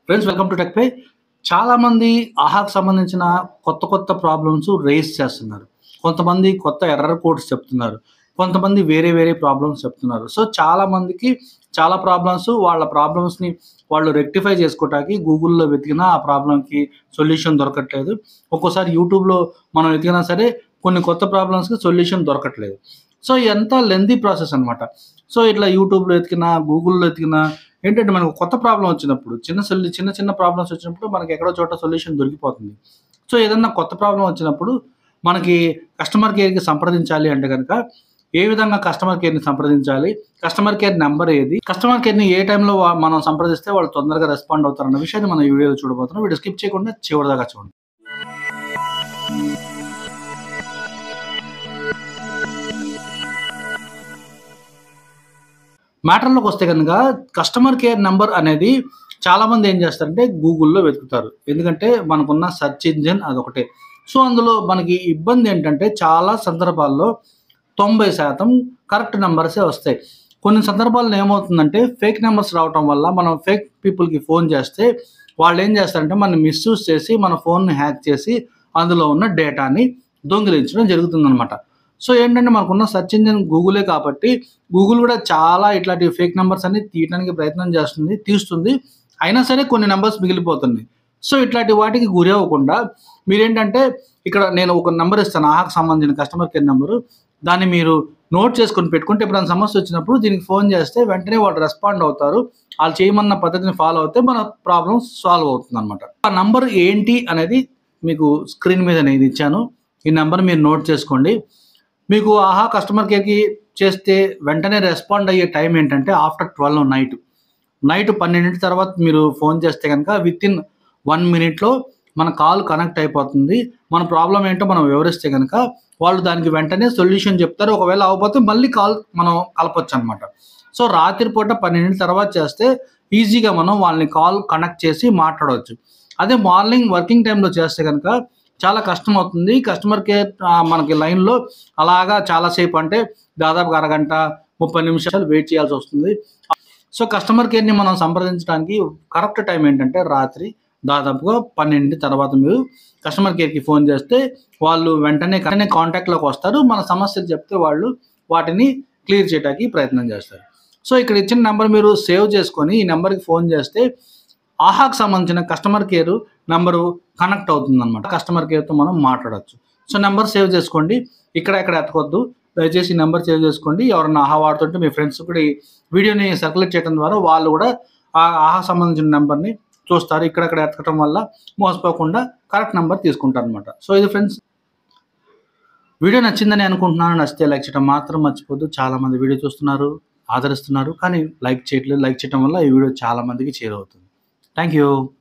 friends welcome to టెక్పే చాలామంది ఆహాకు సంబంధించిన కొత్త కొత్త ప్రాబ్లమ్స్ రేస్ చేస్తున్నారు కొంతమంది కొత్త ఎర్రర్ కోడ్స్ చెప్తున్నారు కొంతమంది వేరే వేరే ప్రాబ్లమ్స్ చెప్తున్నారు సో చాలా మందికి చాలా ప్రాబ్లమ్స్ వాళ్ళ ప్రాబ్లమ్స్ని వాళ్ళు రెక్టిఫై చేసుకోవటానికి గూగుల్లో వెతికినా ఆ ప్రాబ్లంకి సొల్యూషన్ దొరకట్లేదు ఒక్కోసారి యూట్యూబ్లో మనం వెతికినా సరే కొన్ని కొత్త ప్రాబ్లమ్స్కి సొల్యూషన్ దొరకట్లేదు సో ఎంత లెందీ ప్రాసెస్ అనమాట సో ఇట్లా యూట్యూబ్లో వెతికినా గూగుల్లో వెతికినా ఏంటంటే మనకు కొత్త ప్రాబ్లం వచ్చినప్పుడు చిన్న సొల్యూ చిన్న చిన్న ప్రాబ్లమ్స్ వచ్చినప్పుడు మనకి ఎక్కడో చోట సొల్యూషన్ దొరికిపోతుంది సో ఏదన్నా కొత్త ప్రాబ్లం వచ్చినప్పుడు మనకి కస్టమర్ కేర్కి సంప్రదించాలి అంటే కనుక ఏ విధంగా కస్టమర్ కేర్ని సంప్రదించాలి కస్టమర్ కేర్ నెంబర్ ఏది కస్టమర్ కేర్ని ఏ టైంలో వా- మనం సంప్రదిస్తే వాళ్ళు తొందరగా రెస్పాండ్ అవుతారన్న విషయాన్ని మనం ఈ వీడియోలో చూడబోతున్నాం వీడియో స్కిప్ చేయకుండా చివరిదాకా చూడండి మ్యాటర్లోకి వస్తే కనుక కస్టమర్ కేర్ నెంబర్ అనేది చాలామంది ఏం చేస్తారంటే గూగుల్లో వెతుకుతారు ఎందుకంటే మనకున్న సెర్చ్ ఇంజిన్ అదొకటే సో అందులో మనకి ఇబ్బంది ఏంటంటే చాలా సందర్భాల్లో తొంభై శాతం కరెక్ట్ నెంబర్సే వస్తాయి కొన్ని సందర్భాల్లో ఏమవుతుందంటే ఫేక్ నెంబర్స్ రావటం వల్ల మనం ఫేక్ పీపుల్కి ఫోన్ చేస్తే వాళ్ళు ఏం చేస్తారంటే మనం మిస్యూజ్ చేసి మన ఫోన్ని హ్యాక్ చేసి అందులో ఉన్న డేటాని దొంగిలించడం జరుగుతుందన్నమాట సో ఏంటంటే మనకున్న సెర్చ్ ఇంజిన్ గూగులే కాబట్టి గూగుల్ కూడా చాలా ఇట్లాంటి ఫేక్ నెంబర్స్ అన్ని తీయడానికి ప్రయత్నం చేస్తుంది తీస్తుంది అయినా సరే కొన్ని నెంబర్స్ మిగిలిపోతున్నాయి సో ఇట్లాంటి వాటికి గురి అవ్వకుండా మీరేంటంటే ఇక్కడ నేను ఒక నెంబర్ ఇస్తాను ఆహాకు సంబంధించిన కస్టమర్ కేర్ నెంబరు దాన్ని మీరు నోట్ చేసుకొని పెట్టుకుంటే ఎప్పుడైనా సమస్య వచ్చినప్పుడు దీనికి ఫోన్ చేస్తే వెంటనే వాళ్ళు రెస్పాండ్ అవుతారు వాళ్ళు చేయమన్న పద్ధతిని ఫాలో అవుతే మన ప్రాబ్లం సాల్వ్ అవుతుంది అనమాట ఆ నంబర్ ఏంటి అనేది మీకు స్క్రీన్ మీద నేను ఇచ్చాను ఈ నెంబర్ మీరు నోట్ చేసుకోండి మీకు ఆహా కస్టమర్ కేర్కి చేస్తే వెంటనే రెస్పాండ్ అయ్యే టైం ఏంటంటే ఆఫ్టర్ ట్వెల్వ్ నైట్ నైట్ పన్నెండింటి తర్వాత మీరు ఫోన్ చేస్తే కనుక విత్ ఇన్ వన్ మినిట్లో మన కాల్ కనెక్ట్ అయిపోతుంది మన ప్రాబ్లం ఏంటో మనం వివరిస్తే కనుక వాళ్ళు దానికి వెంటనే సొల్యూషన్ చెప్తారు ఒకవేళ అవ్వకపోతే మళ్ళీ కాల్ మనం కలపొచ్చు అనమాట సో రాత్రిపూట పన్నెండింటి తర్వాత చేస్తే ఈజీగా మనం వాళ్ళని కాల్ కనెక్ట్ చేసి మాట్లాడవచ్చు అదే మార్నింగ్ వర్కింగ్ టైంలో చేస్తే కనుక చాలా కష్టం అవుతుంది కస్టమర్ కేర్ ఆ, మనకి లైన్లో అలాగా చాలాసేపు అంటే దాదాపు అరగంట ముప్పై నిమిషాలు వెయిట్ చేయాల్సి వస్తుంది సో కస్టమర్ కేర్ని మనం సంప్రదించడానికి కరెక్ట్ టైం ఏంటంటే రాత్రి దాదాపుగా పన్నెండు తర్వాత మీరు కస్టమర్ కేర్కి ఫోన్ చేస్తే వాళ్ళు వెంటనే వెంటనే కాంటాక్ట్లోకి వస్తారు మన సమస్యలు చెప్తే వాళ్ళు వాటిని క్లియర్ చేయడానికి ప్రయత్నం చేస్తారు సో ఇక్కడ ఇచ్చిన నెంబర్ మీరు సేవ్ చేసుకొని ఈ నెంబర్కి ఫోన్ చేస్తే ఆహాకు సంబంధించిన కస్టమర్ కేర్ నెంబరు కనెక్ట్ అవుతుంది అనమాట కస్టమర్ కేర్తో మనం మాట్లాడొచ్చు సో నెంబర్ సేవ్ చేసుకోండి ఇక్కడ ఇక్కడ ఎత్తకొద్దు దయచేసి ఈ నెంబర్ సేవ్ చేసుకోండి ఎవరన్నా ఆహా వాడుతుంటే మీ ఫ్రెండ్స్ కూడా ఈ వీడియోని సర్క్యులేట్ చేయడం ద్వారా వాళ్ళు కూడా ఆ ఆహా సంబంధించిన నెంబర్ని చూస్తారు ఇక్కడక్కడ ఎత్తకటం వల్ల మోసపోకుండా కరెక్ట్ నెంబర్ తీసుకుంటారు అనమాట సో ఇది ఫ్రెండ్స్ వీడియో నచ్చిందని అనుకుంటున్నాను నచ్చితే లైక్ చేయడం మాత్రం మర్చిపోద్దు చాలా మంది వీడియో చూస్తున్నారు ఆదరిస్తున్నారు కానీ లైక్ చేయట్లేదు లైక్ చేయడం వల్ల ఈ వీడియో చాలా మందికి చేరవుతుంది థ్యాంక్ యూ